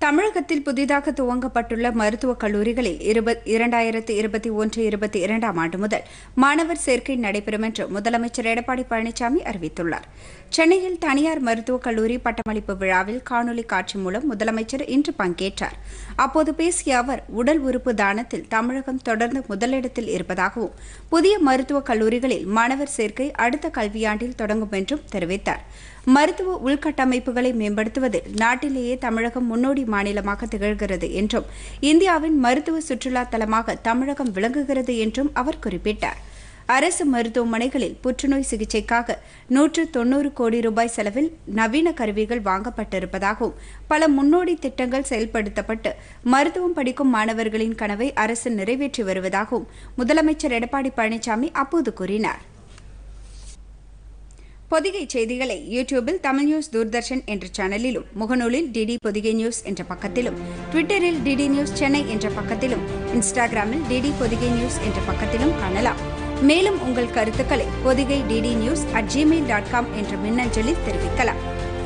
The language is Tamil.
தமிழகத்தில் புதிதாக துவங்கப்பட்டுள்ள மருத்துவக் கல்லூரிகளில் இருப- இரண்டாயிரத்து இருபத்தி ஒன்று இருபத்தி இரண்டாம் ஆண்டு முதல் மாணவர் சேர்க்கை நடைபெறும் என்று முதலமைச்சர் எடப்பாடி பழனிசாமி அறிவித்துள்ளார் சென்னையில் தனியார் மருத்துவக் கல்லூரி பட்டமளிப்பு விழாவில் காணொலி காட்சி மூலம் முதலமைச்சர் இன்று பங்கேற்றார் அப்போது பேசிய அவர் உடல் உறுப்பு தானத்தில் தமிழகம் தொடர்ந்து முதலிடத்தில் இருப்பதாகவும் புதிய மருத்துவக் கல்லூரிகளில் மாணவர் சேர்க்கை அடுத்த கல்வியாண்டில் தொடங்கும் என்றும் தெரிவித்தார் மருத்துவ உள்கட்டமைப்புகளை மேம்படுத்துவதில் நாட்டிலேயே தமிழகம் முன்னோடி மாநிலமாக திகழ்கிறது என்றும் இந்தியாவின் மருத்துவ சுற்றுலா தலமாக தமிழகம் விளங்குகிறது என்றும் அவர் குறிப்பிட்டார் அரசு மருத்துவமனைகளில் புற்றுநோய் சிகிச்சைக்காக நூற்று தொன்னூறு கோடி ரூபாய் செலவில் நவீன கருவிகள் வாங்கப்பட்டிருப்பதாகவும் பல முன்னோடி திட்டங்கள் செயல்படுத்தப்பட்டு மருத்துவம் படிக்கும் மாணவர்களின் கனவை அரசு நிறைவேற்றி வருவதாகவும் முதலமைச்சர் எடப்பாடி பழனிசாமி அப்போது கூறினார் பொதிகை செய்திகளை யூடியூபில் தமிழ் நியூஸ் தூர்தர்ஷன் என்ற சேனலிலும் முகநூலில் டிடி பொதிகை நியூஸ் என்ற பக்கத்திலும் ட்விட்டரில் டிடி நியூஸ் சென்னை என்ற பக்கத்திலும் இன்ஸ்டாகிராமில் டிடி பொதிகை நியூஸ் என்ற பக்கத்திலும் காணலாம் மேலும் உங்கள் கருத்துக்களை Podhigai DD news at Gmail dot com என்ற மின்னஞ்சலில் தெரிவிக்கலாம்